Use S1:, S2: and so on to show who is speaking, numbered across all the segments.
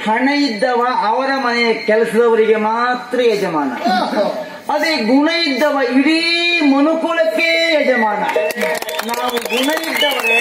S1: ಹಣ ಇದ್ದವ ಅವರ ಮನೆಯ ಕೆಲಸದವರಿಗೆ ಮಾತ್ರ ಯಜಮಾನ ಅದೇ ಗುಣ ಇದ್ದವ ಇಡೀ ಮನುಕುಲಕ್ಕೆ ಯಜಮಾನ ನಾವು ಗುಣ ಇದ್ದವರೇ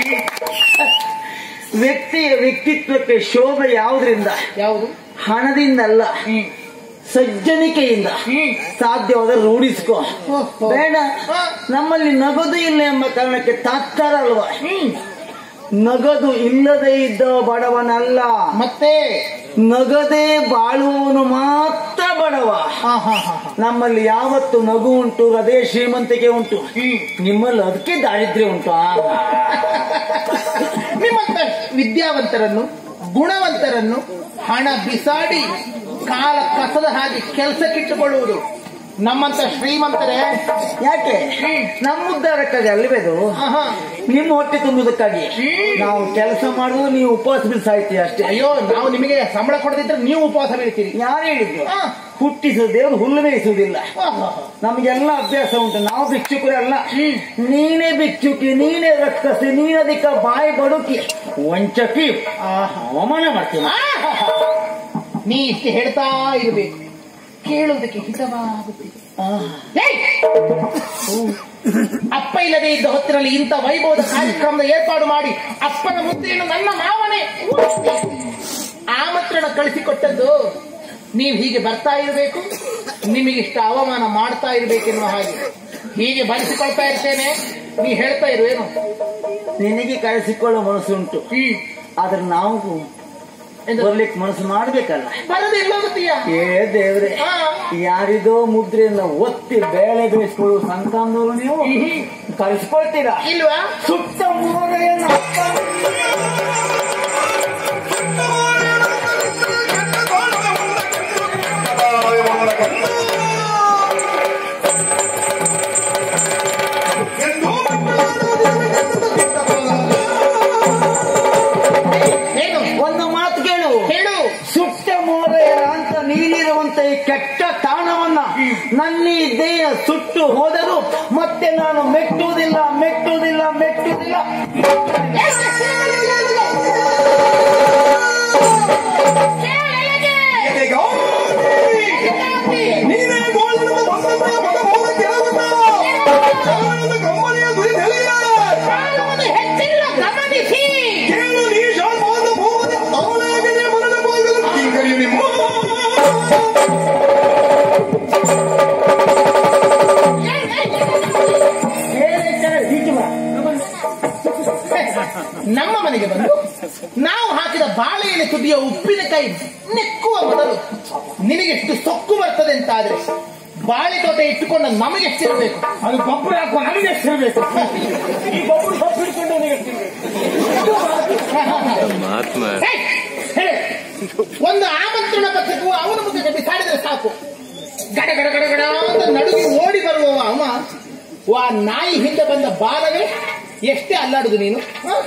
S1: ವ್ಯಕ್ತಿಯ ವ್ಯಕ್ತಿತ್ವಕ್ಕೆ ಶೋಭೆ ಯಾವುದರಿಂದ
S2: ಯಾವುದು
S1: ಹಣದಿಂದ ಅಲ್ಲ ಸಜ್ಜನಿಕೆಯಿಂದ ಸಾಧ್ಯವಾದರೆ ರೂಢಿಸ್ಕೋ
S2: ಓಹೋ.
S1: ಬೇಡ
S2: ಹಾ.
S1: ನಮ್ಮಲ್ಲಿ ನಗದು ಇಲ್ಲ ಎಂಬ ಕಾರಣಕ್ಕೆ ತಾತ್ಕಾರ ಅಲ್ವಾ ನಗದು ಇಲ್ಲದೆ ಇದ್ದ ಬಡವನಲ್ಲ
S2: ಮತ್ತೆ
S1: ನಗದೇ ಬಾಳುವವನು ಮಾತ್ರ ಬಡವ
S2: ಹಾ ಹಾ ಹಾ ಹಾ.
S1: ನಮ್ಮಲ್ಲಿ ಯಾವತ್ತು ನಗು ಉಂಟು ಅದೇ ಶ್ರೀಮಂತಿಕೆ ಉಂಟು ನಿಮ್ಮಲ್ಲಿ ಅದಕ್ಕೆ ದಾರಿದ್ರ್ಯ ಉಂಟು ಆ.
S2: ನಿಮ್ಮಂತ ವಿದ್ಯಾವಂತರನ್ನು ಗುಣವಂತರನ್ನು ಹಣ ಬಿಸಾಡಿ ಕಾಲ ಕಸದ ಹಾಗೆ ಕೆಲಸಕ್ಕಿಟ್ಟುಕೊಳ್ಳುವುದು ನಮ್ಮಂತ ಶ್ರೀಮಂತರೇ
S1: ಯಾಕೆ ನಮ್ಮ ಉದ್ಧಾರಕ್ಕಾಗಿ ಅಲ್ವೇದು
S2: ಆಹಾ.
S1: ನಿಮ್ಮ ಹೊಟ್ಟೆ ತುಂಬುವುದಕ್ಕಾಗಿ
S2: ಹ್ಮ್.
S1: ನಾವು ಕೆಲಸ ಮಾಡುವುದು ನೀವು ಉಪವಾಸ ಬಿದ್ದು ಸಾಯ್ತೀವಿ ಅಷ್ಟೇ
S2: ಅಯ್ಯೋ ನಾವು ನಿಮಗೆ ಸಂಬಳ ಕೊಡದಿದ್ರೆ ನೀವು ಉಪವಾಸ ಬೀಳ್ತೀರಿ
S1: ಯಾರು ಹೇಳಿದ್ರು
S2: ಆ.
S1: ಹುಟ್ಟಿಸುವ ದೇವರು ಹುಲ್ಲು ಮೇಯಿಸುವುದಿಲ್ಲ
S2: ಆಹಾ.
S1: ನಮಗೆಲ್ಲ ಅಭ್ಯಾಸ ಉಂಟು ನಾವು ಭಿಕ್ಷುಕರೇ ಅಲ್ಲ
S2: ಹ್ಮ್.
S1: ನೀನೇ ಭಿಕ್ಷುಕಿ ನೀನೇ ರಕ್ಕಸಿ ನೀನದಿಕ್ಕ ಬಾಯಿ ಬಡುಕಿ ವಂಚಕಿ
S2: ಆಹಾ.
S1: ಅವಮಾನ ಮಾಡ್ತೀನಿ
S2: ಆಹಾ. ನೀ ಇಷ್ಟು ಹೇಳ್ತಾ ಇರಬೇಕು ಕೇಳುವುದಕ್ಕೆ ಹಿತವಾಗುತ್ತಿದೆ ಏಯ್! ಅಪ್ಪ ಇಲ್ಲದೆ ಇದ್ದ ಹೊತ್ತಿನಲ್ಲಿ ಇಂಥ ವೈಭವದ ಕಾರ್ಯಕ್ರಮದ ಏರ್ಪಾಡು ಮಾಡಿ ಅಪ್ಪನ ಮುದ್ರೆಯನ್ನು ನನ್ನ ಮಾವನೇ ಆಮಂತ್ರಣ ಕಳಿಸಿಕೊಟ್ಟದ್ದು ನೀವು ಹೀಗೆ ಬರ್ತಾ ಇರಬೇಕು ನಿಮಗಿಷ್ಟ ಅವಮಾನ ಮಾಡ್ತಾ ಇರಬೇಕೆನ್ನುವ ಹಾಗೆ ಹೀಗೆ ಬರೆಸಿಕೊಳ್ತಾ ಇರ್ತೇನೆ ನೀ ಹೇಳ್ತಾ ಇರುವೇನು
S1: ನಿನಗೆ ಕಳಿಸಿಕೊಳ್ಳೋ ಮನಸ್ಸುಂಟು
S2: ಹ್ಮ್
S1: ಆದ್ರೆ ನಾವು
S2: ಎಂದು
S1: ಬರ್ಲಿಕ್ಕೆ ಮನಸ್ಸು ಮಾಡ್ಬೇಕಲ್ಲ
S2: ಬರದೆ ಎಲ್ಲೋಗುತ್ತೀಯ
S1: ಏ ದೇವ್ರೆ
S2: ಆ.
S1: ಯಾರಿದೋ ಮುದ್ರೆಯನ್ನ ಒತ್ತಿ ಬೇಳೆ ಬೇಯಿಸ್ಕೊಳ್ಳುವ ಸಂತಾನದವರು ನೀವು ಕಳಿಸ್ಕೊಳ್ತೀರಾ
S2: ಇಲ್ವಾ
S1: ಸುತ್ತ ಮೂರೆಯನ್ನು
S2: ಏನು
S1: ಒಂದು ಮಾತು ಕೇಳು
S2: ಹೇಳು
S1: ಸುಟ್ಟ ಮೋರೆಯ ಅಂತ ನೀನಿರುವಂತ ಈ ಕೆಟ್ಟ ತಾಣವನ್ನ ನನ್ನ ಈ ದೇಹ ಸುಟ್ಟು ಹೋದರೂ ಮತ್ತೆ ನಾನು ಮೆಟ್ಟುವುದಿಲ್ಲ ಮೆಟ್ಟುವುದಿಲ್ಲ ಮೆಟ್ಟುವುದಿಲ್ಲ
S3: ನೀನೇ ಗೋಳಿನ ಬಂದಂತ ಮಗಬೋದ ಕೆಳಗುತ್ತ ಕಾರಣದ ಕಮ್ಮನಿಯ ಧ್ವನಿ ತಿಳಿಯ ಕೇಳು ನೀ ಶಾಲ್ಮಾದ ಭೂಮದ ಅವನಾಗದೆ ಮರದ ಭಾಗದ ಕಿಂಕರಿಯು ನಿಮ್ಮ
S1: ಬೇರೆ ಕಡೆ ಹೀಗೆ ಬಾ.
S2: ನಮ್ಮ ಮನೆಗೆ ಬಂದು ನಾವು ಹಾಕಿದ ಬಾಳೆಯಲ್ಲಿ ತುದಿಯ ಉಪ್ಪಿನಕಾಯಿ ನೆಕ್ಕುವ ಮೊದಲು ನಿನಗೆಷ್ಟು ಸೊಕ್ಕು ಬರ್ತದೆ ಅಂತ ಆದ್ರೆ ಬಾಳೆ ತೋಟ ಇಟ್ಟುಕೊಂಡು ನಮಗೆ ಎಷ್ಟಿರಬೇಕು
S1: ಅದು ಗೊಬ್ಬರ ಹಾಕುವ ನಮಗೆ ಎಷ್ಟಿರ್ಬೇಕು ಈ ಗೊಬ್ಬರ ಸೊಪ್ಪು ಹಿಡ್ಕೊಂಡು ಅವನಿಗೆ ಎಷ್ಟಿರ್ಬೇಕು?
S2: ಹೇಯ್! ಹೇಳು. ಒಂದು ಆಮಂತ್ರಣ ಪತ್ರಕ್ಕೂ ಅವನ ಮುಖಕ್ಕೆ ಬಿಸಾಡಿದ್ರೆ ಸಾಕು ಗಡ ಗಡ ಗಡ ಗಡ ಅಂತ ನಡುಗಿ ಓಡಿ ಬರುವವ ಅವ ವಾ ನಾಯಿ ಹಿಂದೆ ಬಂದ ಬಾಲವೇ ಎಷ್ಟೇ ಅಲ್ಲಾಡುದು ನೀನು ಹ?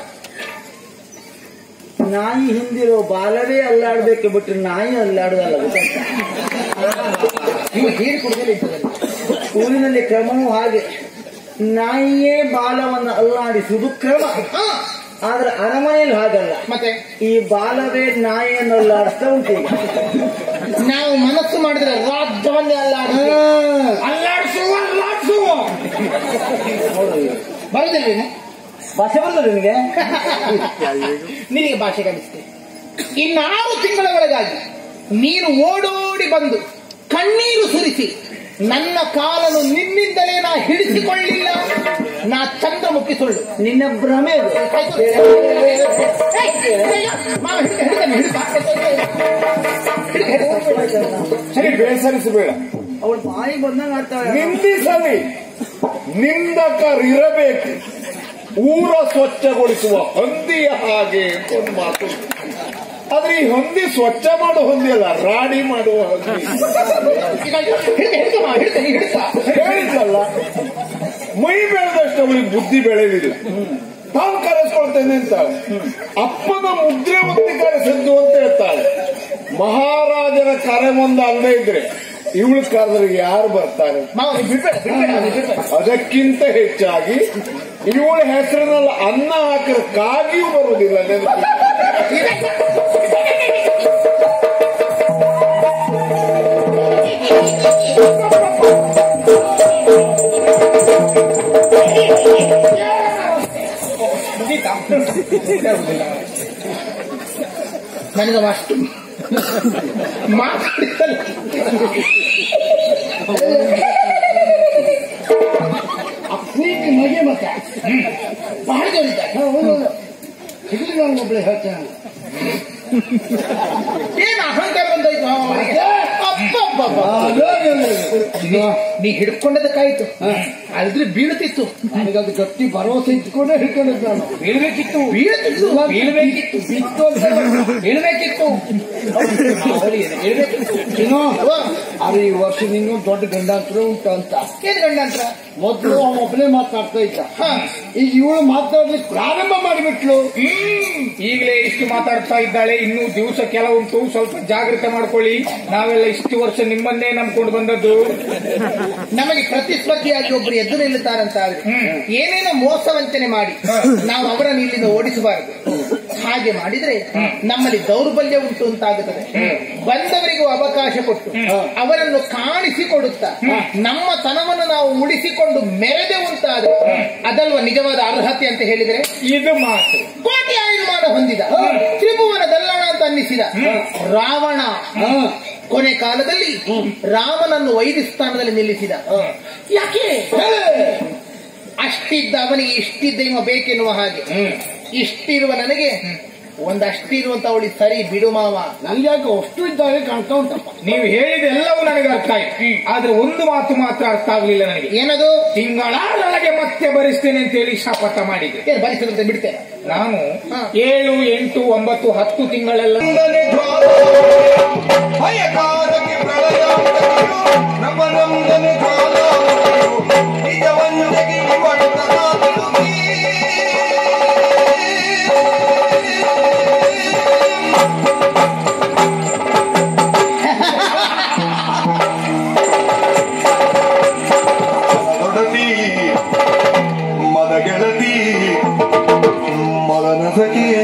S1: ನಾಯಿ ಹಿಂದಿರೋ ಬಾಲವೇ ಅಲ್ಲಾಡ್ಬೇಕು ಬಿಟ್ರೆ ನಾಯಿ ಅಲ್ಲಾಡುದಲ್ಲ ಗೊತ್ತಾಯ್ತಾ?
S2: ನೀವು ಹೀರಿ ಕುಡಿದಲ್ಲಿ ಇರ್ತದಲ್ಲ
S1: ಊರಿನಲ್ಲಿ ಕ್ರಮವೂ ಹಾಗೆ ನಾಯಿಯೇ ಬಾಲವನ್ನು ಅಲ್ಲಾಡಿಸುವುದು ಕ್ರಮ
S2: ಹ,
S1: ಆದ್ರೆ ಅರಮನೆಯಲ್ಲಿ ಹಾಗಲ್ಲ
S2: ಮತ್ತೆ
S1: ಈ ಬಾಲವೇ ನಾಯಿಯನ್ನು ಅಲ್ಲಾಡಿಸ್ತಾ ಉಂಟು ಈಗ.
S2: ನಾವು ಮನಸ್ಸು ಮಾಡಿದ್ರೆ ರಾಜ್ಯವನ್ನೇ ಅಲ್ಲಾಡಿಸಿ ಅಲ್ಲಾಡಿಸುವ ಅಲ್ಲಾಡಿಸುವ ಬರುದಿಲ್ವೇನು
S1: ಭಾಷೆ ಬರ್ತದೆ ನಿನಗೆ
S2: ನಿನಗೆ ಭಾಷೆ ಕಲಿಸ್ತೇನೆ ಇನ್ನಾರು ತಿಂಗಳ ಒಳಗಾಗಿ ನೀನು ಓಡೋಡಿ ಬಂದು ಕಣ್ಣೀರು ಸುರಿಸಿ ನನ್ನ ಕಾಲನ್ನು ನಿನ್ನಿಂದಲೇ ನಾ ಹಿಡಿಸಿಕೊಳ್ಳಿಲ್ಲ ನಾ ಚಂದ್ರಮುಖಿ ಸುಳ್ಳು
S1: ನಿನ್ನ ಭ್ರಮೆ ಅದು.
S2: ಮಾವ ಹಿಡ್ಕ, ಹಿಡ್ಕನೆ, ಹಿಡ್ಕ. ಹಿಡ್ಕ, ಹಿಡ್ಕ.
S3: ಸರಿ ಬೇಸರಿಸಬೇಡ
S1: ಅವಳು ಬಾಯಿ ಬಂದಂಗ ಆಡ್ತಾಳೆ
S3: ನಿಂದಿಸಲಿ ನಿಂದಕರಿರಬೇಕು ಊರ ಸ್ವಚ್ಛಗೊಳಿಸುವ ಹಂದಿಯ ಹಾಗೆ ಅಂತ ಒಂದು ಮಾತು ಆದ್ರೆ ಈ ಹಂದಿ ಸ್ವಚ್ಛ ಮಾಡೋ ಹಂದಿ ಅಲ್ಲ ರಾಡಿ ಮಾಡುವ ಹಂದಿ
S2: ಈಗ ಹಿಡ್ಕ, ಹಿಡ್ಕ ಮಾವ, ಹಿಡ್ಕ, ನೀ ಹಿಡ್ಕ.
S3: ಹೇಳಿದ್ನಲ್ಲ ಮೈ ಬೆಳೆದಷ್ಟು ಅವಳಿಗೆ ಬುದ್ಧಿ ಬೆಳೆದಿಲ್ಲ ತಾನು ಕರೆಸ್ಕೊಳ್ತೇನೆ ಅಂತಾಳೆ ಅಪ್ಪನ ಮುದ್ರೆ ಒತ್ತಿ ಕರೆಸಿದ್ದು ಅಂತ ಹೇಳ್ತಾಳೆ ಮಹಾರಾಜರ ಕರೆ ಮುಂದೆ ಅಲ್ಲದೆ ಇದ್ರೆ ಇವಳು ಕರೆದ್ರೆ ಯಾರು ಬರ್ತಾರೆ
S2: ಮಾವ ನೀ ಬಿಡ್ಬೇಡ ಬಿಡ್ಬೇಡ ನೀ ಬಿಡ್ಬೇಡ
S3: ಅದಕ್ಕಿಂತ ಹೆಚ್ಚಾಗಿ ಇವಳ ಹೆಸರಿನಲ್ಲಿ ಅನ್ನ ಹಾಕಿದ್ರೆ ಕಾಗಿಯೂ ಬರುವುದಿಲ್ಲ ನೆನಪು.
S2: ನನಗೆ ಅಷ್ಟು ಮಾತಾಡಿದಲ್ಲ
S3: ಪ್ರೀತಿ ಮಗೆ ಮತ್ತೆ
S2: ಬಹಳ ಜೋರಿದ್ದಾರೆ
S3: ಒಬ್ಬಳೆ ಹೇಳ್ತೇನೆ
S2: ಏನ್ ಅಹಂಕಾರ ಬಂದೋಯ್ತು ಅವನಿಗೆ? ಅಬ್ಬಬ್ಬಬ್ಬ. ನೀ ಹಿಡ್ಕೊಂಡದಕ್ಕಾಯ್ತು ಅಲ್ದ್ರೆ ಬೀಳುತ್ತಿತ್ತು
S3: ನನಗದು ಗಟ್ಟಿ ಭರವಸೆ ಇಟ್ಕೊಂಡೇ ಹಿಡ್ಕೊಂಡಿದ್ದು ನಾನು
S2: ಬೀಳ್ಬೇಕಿತ್ತು ಬೀಳುತ್ತಿತ್ತು ಬೀಳ್ಬೇಕಿತ್ತು
S3: ಬಿತ್ತು ಅಂತ ಹೇಳಿ.
S2: ಬೀಳ್ಬೇಕಿತ್ತು ಬೀಳ್ಬೇಕಿತ್ತು
S3: ಇನ್ನು
S2: ಓ,
S3: ಆದ್ರೆ ಈ ವರ್ಷ ನಿಂಗೆ ದೊಡ್ಡ ಗಂಡಾಂತರ ಉಂಟು ಅಂತ
S2: ಏನ್ ಗಂಡಂತ್ರ
S3: ಮೊದಲು ಅವ ಒಬ್ಬನೇ ಮಾತಾಡ್ತಾ ಇದ್ದ
S2: ಹಾ.
S3: ಈಗ ಇವಳು ಮಾತಾಡ್ಲಿಕ್ಕೆ ಪ್ರಾರಂಭ ಮಾಡಿಬಿಟ್ಲು
S4: ಈಗಲೇ ಇಷ್ಟು ಮಾತಾಡ್ತಾ ಇದ್ದಾಳೆ ಇನ್ನು ದಿವಸ ಕೆಲವುಂಟು ಸ್ವಲ್ಪ ಜಾಗ್ರತೆ ಮಾಡ್ಕೊಳ್ಳಿ ನಾವೆಲ್ಲ ಇಷ್ಟು ವರ್ಷ ನಿಮ್ಮನ್ನೇ ನಂಬ್ಕೊಂಡು ಬಂದದ್ದು
S2: ನಮಗೆ ಪ್ರತಿಸ್ಪರ್ಧಿಯಾಗಿ ಒಬ್ರು ಎದ್ದು ನಿಲ್ಲುತ್ತಾರಂತ ಆದ್ರೆ ಏನೇನೋ ಮೋಸ ವಂಚನೆ ಮಾಡಿ ನಾವು ಅವರನ್ನು ಇಲ್ಲಿಂದ ಓಡಿಸಬಾರದು ಹಾಗೆ ಮಾಡಿದ್ರೆ ನಮ್ಮಲ್ಲಿ ದೌರ್ಬಲ್ಯ ಉಂಟು ಅಂತಾಗುತ್ತದೆ ಬಂದವರಿಗೂ ಅವಕಾಶ ಕೊಟ್ಟು ಅವರನ್ನು ಕಾಣಿಸಿಕೊಡುತ್ತಾ ನಮ್ಮ ತನವನ್ನು ನಾವು ಉಳಿಸಿಕೊಂಡು ಮೆರೆದೆ ಉಂಟಾದ್ರೆ ಅದಲ್ವ ನಿಜವಾದ ಅರ್ಹತೆ ಅಂತ ಹೇಳಿದರೆ
S4: ಇದು ಮಾತು
S2: ಕೋಟಿ ಆಯುರ್ಮಾನ ಹೊಂದಿದ ತ್ರಿಭುವನ ದಲ್ಲಣ ಅಂತ ಅನ್ನಿಸಿದ ರಾವಣ ಕೊನೆ ಕಾಲದಲ್ಲಿ ರಾಮನನ್ನು ವೈದ್ಯ ಸ್ಥಾನದಲ್ಲಿ ನಿಲ್ಲಿಸಿದ ಯಾಕೆ ಅಷ್ಟಿದ್ದ ಅವನಿಗೆ ಇಷ್ಟಿದ್ದ ಇವ ಬೇಕೆನ್ನುವ ಹಾಗೆ ಇಷ್ಟಿರುವ ನನಗೆ ಒಂದಷ್ಟಿರುವಂತ ಅವಳಿ ಸರಿ ಬಿಡು ಮಾವ
S3: ನನ್ಗೆ ಯಾಕೆ ಅಷ್ಟು ಇದ್ದಾರೆ ಕಾಣ್ತಾ ಉಂಟಪ್ಪ
S4: ನೀವು ಹೇಳಿದೆಲ್ಲವೂ ನನಗೆ ಅರ್ಥ ಆಯ್ತು ಆದ್ರೆ ಒಂದು ಮಾತು ಮಾತ್ರ ಅರ್ಥ ಆಗ್ಲಿಲ್ಲ ನನಗೆ
S2: ಏನದು
S4: ತಿಂಗಳೊಳಗೆ ಮತ್ತೆ ಭರಿಸ್ತೇನೆ ಅಂತ ಹೇಳಿ ಶಪಥ ಮಾಡಿದೆ
S2: ಏನು ಭರಿಸದಂತೆ ಬಿಡ್ತೇನೆ
S4: ನಾನು
S2: ಹಾ.
S4: ಏಳು ಎಂಟು ಒಂಬತ್ತು ಹತ್ತು ತಿಂಗಳೆಲ್ಲ
S5: ಭಯಕಾರಕ್ಕೆ ಪ್ರಳಯಾಂತಕರು ನಮ್ಮ ನಮ್ಮನೆ ಕಾಲಾವಧಿಯು ನಿಜವನ್ನು ತೆಗೆಯುವಂತನಾದಳು ನೀ. ಮದೊಡತಿ ಮದ ಗೆಳತಿ ಮದನ ಸಖಿಯ